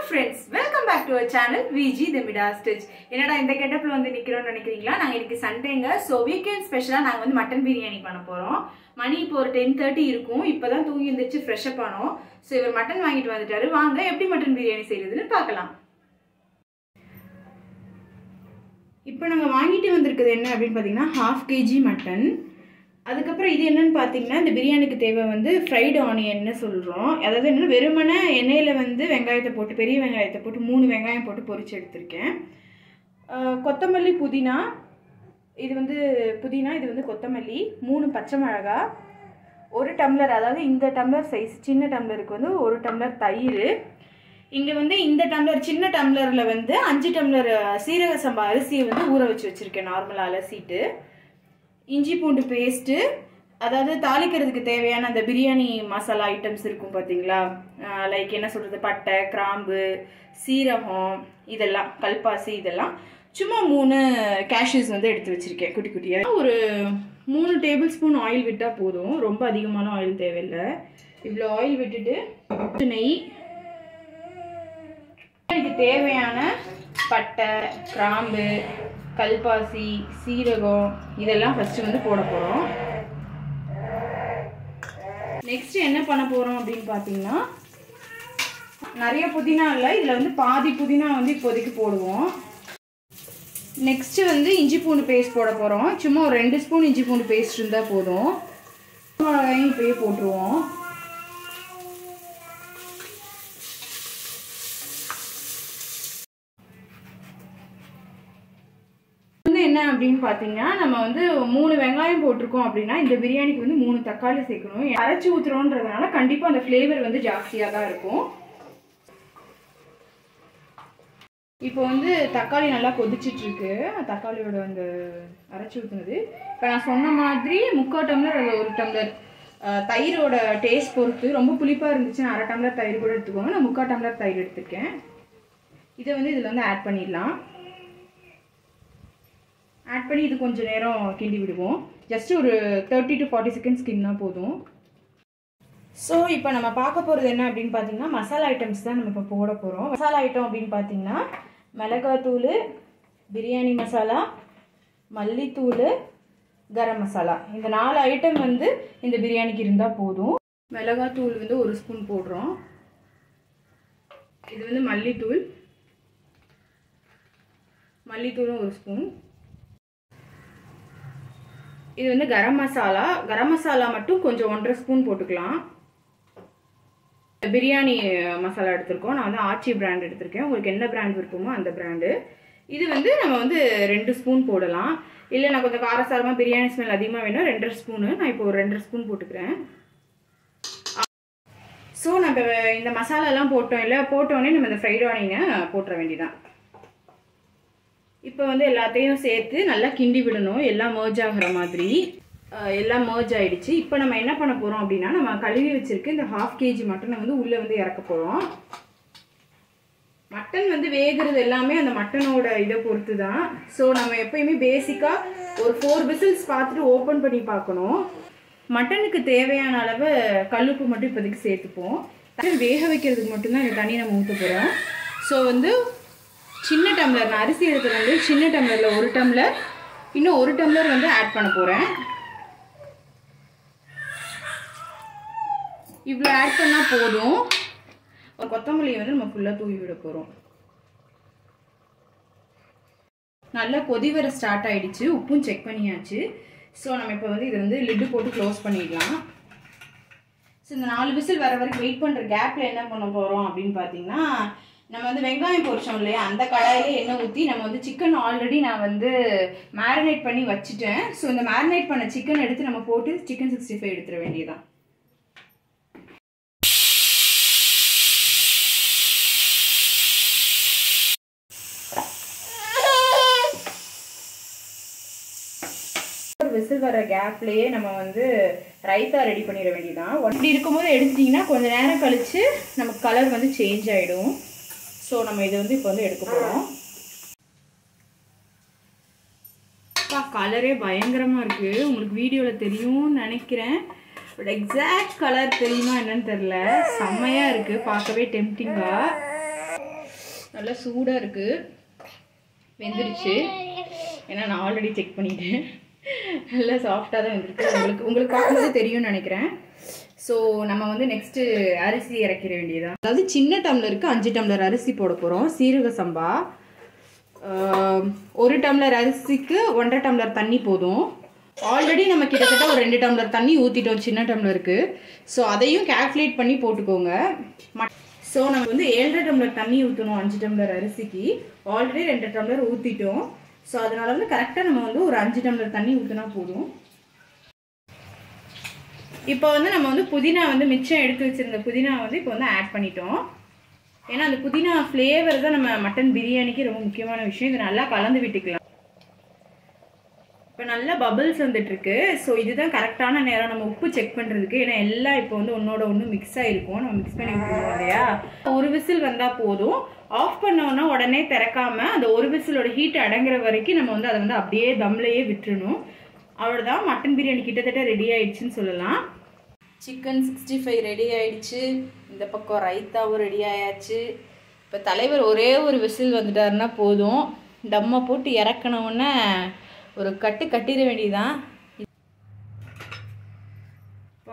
Friends welcome back to our channel Viji the மிடா stitch என்னடா இந்த கெட்டப்ல வந்து நிக்கிறோம்னு நினைக்கிறீங்களா நாங்க இன்னைக்கு சண்டேங்க ஸோ வீக்கெண்ட் ஸ்பெஷலா நாங்க வந்து மட்டன் பிரியாணி பண்ண போறோம் மணி இப்போ ஒரு டென் தேர்ட்டி இருக்கும் இப்பதான் தூங்கி எழுந்திரிச்சு ஃப்ரெஷ் அப் ஆனோம் ஸோ இவர் மட்டன் வாங்கிட்டு வந்துட்டாரு வாங்க எப்படி மட்டன் பிரியாணி செய்யறதுன்னு பார்க்கலாம் இப்போ நாங்கள் வாங்கிட்டு வந்திருக்கிறது என்ன அப்படின்னு பார்த்தீங்கன்னா ஹாஃப் கேஜி மட்டன் அதுக்கப்புறம் இது என்னன்னு பார்த்தீங்கன்னா இந்த பிரியாணிக்கு தேவை வந்து ஃப்ரைடு ஆனியன்னு சொல்கிறோம் அதாவது என்னன்னா வெறுமனே எண்ணெயில் வந்து வெங்காயத்தை போட்டு பெரிய வெங்காயத்தை போட்டு மூணு வெங்காயம் போட்டு பொரிச்சு எடுத்திருக்கேன் ஆஹ் கொத்தமல்லி புதினா இது வந்து புதினா இது வந்து கொத்தமல்லி மூணு பச்சை மிளகா ஒரு டம்ளர் அதாவது இந்த டம்ளர் சைஸ் சின்ன டம்ளருக்கு வந்து ஒரு டம்ளர் தயிர் இங்கே வந்து இந்த டம்ளர் சின்ன டம்ளரில் வந்து அஞ்சு டம்ளர் சீரக சம்பா அரிசியை வந்து ஊற வச்சு வச்சுருக்கேன் நார்மலாக அலசிட்டு இஞ்சி பூண்டு பேஸ்ட்டு அதாவது தாளிக்கிறதுக்கு தேவையான அந்த பிரியாணி மசாலா ஐட்டம்ஸ் இருக்கும் பார்த்தீங்களா லைக் என்ன சொல்கிறது பட்டை கிராம்பு சீரகம் இதெல்லாம் கல்பாசி இதெல்லாம் சும்மா மூணு கேஷ்யூஸ் வந்து எடுத்து வச்சுருக்கேன் குட்டி குட்டியாக ஒரு மூணு டேபிள் ஸ்பூன் ஆயில் விட்டால் போதும் ரொம்ப அதிகமான ஆயில் தேவையில்லை இவ்வளோ ஆயில் விட்டுட்டு நெய் இதுக்கு தேவையான பட்டை கிராம்பு கல்பாசி சீரகம் இதெல்லாம் ஃபஸ்ட்டு வந்து போட போகிறோம் நெக்ஸ்ட் என்ன பண்ண போகிறோம் அப்படின்னு பார்த்தீங்கன்னா நிறைய புதினா இல்லை இதில் வந்து பாதி புதினா வந்து இப்போதைக்கு போடுவோம் நெக்ஸ்ட்டு வந்து இஞ்சி பூண்டு பேஸ்ட் போட போகிறோம் சும்மா ஒரு ரெண்டு ஸ்பூன் இஞ்சி பூண்டு பேஸ்ட் இருந்தால் போதும் மிளகாயும் இப்போயே போட்டுருவோம் வந்து என்ன அப்படின்னு பார்த்தீங்கன்னா நம்ம வந்து மூணு வெங்காயம் போட்டிருக்கோம் அப்படின்னா இந்த பிரியாணிக்கு வந்து மூணு தக்காளி சேர்க்கணும் அரைச்சி ஊற்றுறோன்றதுனால கண்டிப்பாக அந்த ஃப்ளேவர் வந்து ஜாஸ்தியாக தான் இருக்கும் இப்போ வந்து தக்காளி நல்லா கொதிச்சிட்டு இருக்கு தக்காளியோட அந்த அரைச்சி ஊற்றுனது இப்போ நான் சொன்ன மாதிரி முக்கால் டம்ளர் அதில் ஒரு டம்ளர் அஹ், தயிரோட டேஸ்ட் பொறுத்து ரொம்ப புளிப்பாக இருந்துச்சுன்னா அரை டம்ளர் தயிர் கூட எடுத்துக்கோங்க நான் முக்கால் டம்ளர் தயிர் எடுத்துருக்கேன் இதை வந்து இதில் வந்து ஆட் பண்ணிடலாம் ஆட் பண்ணி இது கொஞ்சம் நேரம் கிண்டி விடுவோம் ஜஸ்ட் ஒரு தேர்ட்டி டு ஃபார்ட்டி செகண்ட்ஸ் கிண்டினா போதும் ஸோ இப்போ நம்ம பார்க்க போகிறது என்ன அப்படின்னு பார்த்தீங்கன்னா மசாலா ஐட்டம்ஸ் தான் நம்ம இப்போ போட போகிறோம் மசாலா ஐட்டம் அப்படின்னு பார்த்தீங்கன்னா மிளகாத்தூள் பிரியாணி மசாலா மல்லித்தூள் கரம் மசாலா இந்த நாலு ஐட்டம் வந்து இந்த பிரியாணிக்கு இருந்தால் போதும் மிளகாத்தூள் வந்து ஒரு ஸ்பூன் போடுறோம் இது வந்து மல்லித்தூள் மல்லித்தூளும் ஒரு ஸ்பூன் இது வந்து கரம் மசாலா கரம் மசாலா மட்டும் கொஞ்சம் ஒன்றரை ஸ்பூன் போட்டுக்கலாம் பிரியாணி மசாலா எடுத்திருக்கோம் நான் வந்து ஆச்சி பிராண்ட் எடுத்திருக்கேன் உங்களுக்கு என்ன பிராண்ட் விருப்பமோ அந்த பிராண்டு இது வந்து நம்ம வந்து ரெண்டு ஸ்பூன் போடலாம் இல்லை நான் கொஞ்சம் காரசாரமாக பிரியாணி ஸ்மெல் அதிகமாக வேணும் ரெண்டரை ஸ்பூனு நான் இப்போ ஒரு ரெண்டரை ஸ்பூன் போட்டுக்கிறேன் ஸோ நம்ம இந்த மசாலாலாம் போட்டோம் இல்லை போட்டோடனே நம்ம இந்த ஃப்ரைட் ஆனியனை போட்டுற வேண்டியதான் இப்போ வந்து எல்லாத்தையும் சேர்த்து நல்லா கிண்டி விடணும் எல்லாம் merge ஆகிற மாதிரி அஹ் எல்லாம் merge ஆயிடுச்சு இப்போ நம்ம என்ன பண்ண போகிறோம் அப்படின்னா நம்ம கழுவி வச்சிருக்க இந்த ஹாஃப் கேஜி மட்டனை வந்து உள்ளே வந்து இறக்க போகிறோம் மட்டன் வந்து வேகிறது எல்லாமே அந்த மட்டனோட இதை பொறுத்து தான் ஸோ நம்ம எப்பயுமே பேசிக்காக ஒரு ஃபோர் விசில்ஸ் பார்த்துட்டு ஓப்பன் பண்ணி பார்க்கணும் மட்டனுக்கு தேவையான அளவு கல்லுப்பு மட்டும் இப்போதைக்கு சேர்த்துப்போம் மட்டன் வேக வைக்கிறதுக்கு மட்டும்தான் இந்த தண்ணி நம்ம ஊற்ற போகிறோம் ஸோ வந்து சின்ன டம்ளர் நான் அரிசி எடுத்தது வந்து சின்ன டம்ளரில் ஒரு டம்ளர் இன்னும் ஒரு டம்ளர் வந்து ஆட் பண்ண போகிறேன் இவ்வளோ ஆட் பண்ணால் போதும் ஒரு கொத்தமல்லியை வந்து நம்ம ஃபுல்லாக தூவி விட போகிறோம் நல்லா கொதி வர ஸ்டார்ட் ஆயிடுச்சு உப்பும் செக் பண்ணியாச்சு ஸோ நம்ம இப்போ வந்து இதை வந்து லிட்டு போட்டு க்ளோஸ் பண்ணிடலாம் ஸோ இந்த நாலு விசில் வர வரைக்கும் வெயிட் பண்ணுற கேப்பில் என்ன பண்ண போகிறோம் அப்படின்னு பார்த்தீங்கன்னா நம்ம வந்து வெங்காயம் பொரிச்சோம் இல்லையா அந்த கடாயிலே எண்ணெய் ஊற்றி நம்ம வந்து சிக்கன் ஆல்ரெடி நான் வந்து மேரினேட் பண்ணி வச்சுட்டேன் ஸோ இந்த மேரினேட் பண்ண சிக்கன் எடுத்து நம்ம போட்டு சிக்கன் சிக்ஸ்டி ஃபைவ் எடுத்துட வேண்டியதான் ஒரு விசில் வர கேப்லேயே நம்ம வந்து ரைத்தா ரெடி பண்ணிட வேண்டியதான் இப்படி இருக்கும்போது எடுத்துட்டிங்கன்னா கொஞ்சம் நேரம் கழித்து நமக்கு கலர் வந்து சேஞ்ச் ஆகிடும் ஸோ நம்ம இதை வந்து இப்போ வந்து எடுக்க போகிறோம் கலரே பயங்கரமாக இருக்குது உங்களுக்கு வீடியோவில் தெரியும்னு நினைக்கிறேன் பட் எக்ஸாக்ட் கலர் தெரியுமா என்னன்னு தெரில செம்மையாக இருக்குது பார்க்கவே டெம்டிங்காக நல்லா சூடாக இருக்குது வெந்துருச்சு ஏன்னா நான் ஆல்ரெடி செக் பண்ணிட்டேன் நல்லா சாஃப்டாக தான் வெந்திருக்கு உங்களுக்கு உங்களுக்கு பார்க்கும்போது தெரியும்னு நினைக்கிறேன் ஸோ நம்ம வந்து நெக்ஸ்ட்டு அரிசி இறக்கிற வேண்டியதான் அதாவது சின்ன டம்ளருக்கு அஞ்சு டம்ளர் அரிசி போட போகிறோம் சீரக சம்பா ஆஹ், ஒரு டம்ளர் அரிசிக்கு ஒன்றரை டம்ளர் தண்ணி போதும் ஆல்ரெடி நம்ம கிட்டத்தட்ட ஒரு ரெண்டு டம்ளர் தண்ணி ஊற்றிட்டோம் சின்ன டம்ளருக்கு ஸோ அதையும் கால்குலேட் பண்ணி போட்டுக்கோங்க ஸோ நம்ம வந்து ஏழரை டம்ளர் தண்ணி ஊற்றணும் அஞ்சு டம்ளர் அரிசிக்கு ஆல்ரெடி ரெண்டு டம்ளர் ஊற்றிட்டோம் ஸோ அதனால வந்து கரெக்டாக நம்ம வந்து ஒரு அஞ்சு டம்ளர் தண்ணி ஊற்றினா போதும் இப்போ வந்து நம்ம வந்து புதினா வந்து மிச்சம் எடுத்து வச்சிருந்த புதினா வந்து இப்போ வந்து ஆட் பண்ணிட்டோம் ஏன்னா அந்த புதினா ஃப்ளேவர் தான் நம்ம மட்டன் பிரியாணிக்கு ரொம்ப முக்கியமான விஷயம் இதை நல்லா கலந்து விட்டுக்கலாம் இப்போ நல்லா பபிள்ஸ் வந்துட்டு இருக்கு ஸோ இதுதான் கரெக்டான நேரம் நம்ம உப்பு செக் பண்ணுறதுக்கு ஏன்னா எல்லாம் இப்போ வந்து ஒன்னோட ஒன்று மிக்ஸ் ஆயிருக்கும் நம்ம மிக்ஸ் பண்ணி விட்டுருவோம் இல்லையா ஒரு விசில் வந்தால் போதும் ஆஃப் பண்ணோன்னா உடனே திறக்காம அந்த ஒரு விசிலோட ஹீட் அடங்குற வரைக்கும் நம்ம வந்து அதை வந்து அப்படியே தம்லையே விட்டுறணும் அவ்வளோதான் மட்டன் பிரியாணி கிட்டத்தட்ட ரெடி ஆயிடுச்சுன்னு சொல்லலாம் சிக்கன் சிக்ஸ்டி ஃபைவ் ரெடி ஆயிடுச்சு இந்த பக்கம் ரைத்தாவும் ரெடி ஆயாச்சு இப்போ தலைவர் ஒரே ஒரு விசில் வந்துட்டாருன்னா போதும் டம்மை போட்டு இறக்கணுன்னே ஒரு கட்டு கட்டிட வேண்டியதுதான் அப்பா.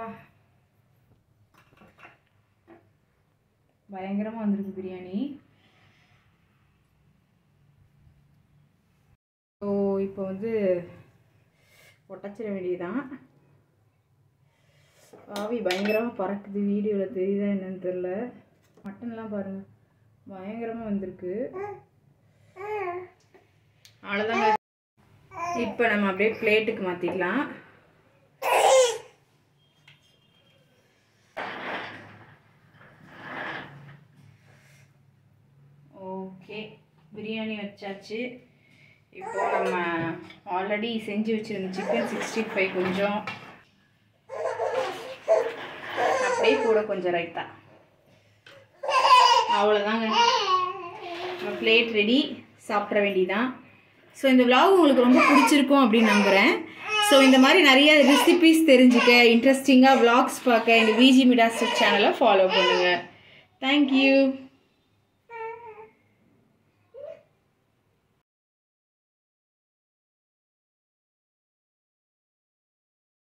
பயங்கரமாக வந்திருக்கு பிரியாணி ஸோ இப்போ வந்து உடச்சிட வேண்டியதுதான் ஆவி பயங்கரமாக பறக்குது வீடியோவில் தெரியுதா என்னன்னு தெரில மட்டன்லாம் பாருங்க பயங்கரமாக வந்திருக்கு அவ்வளோதாங்க இப்போ நம்ம அப்படியே பிளேட்டுக்கு மாற்றிக்கலாம் ஓகே பிரியாணி வச்சாச்சு இப்போ நம்ம ஆல்ரெடி செஞ்சு வச்சிருந்த சிக்கன் சிக்ஸ்டி ஃபைவ் கொஞ்சம் அப்படியே கூட கொஞ்சம் ரைத்தா அவ்வளோதாங்க நம்ம பிளேட் ரெடி சாப்பிட வேண்டியதான் ஸோ இந்த vlog உங்களுக்கு ரொம்ப பிடிச்சிருக்கும் அப்படின்னு நம்புகிறேன் ஸோ இந்த மாதிரி நிறைய ரெசிபிஸ் தெரிஞ்சுக்க இன்ட்ரெஸ்டிங்காக vlogs பார்க்க இந்த விஜி மிடாஸ்டர் சேனலை ஃபாலோ பண்ணுங்கள் தேங்க்யூ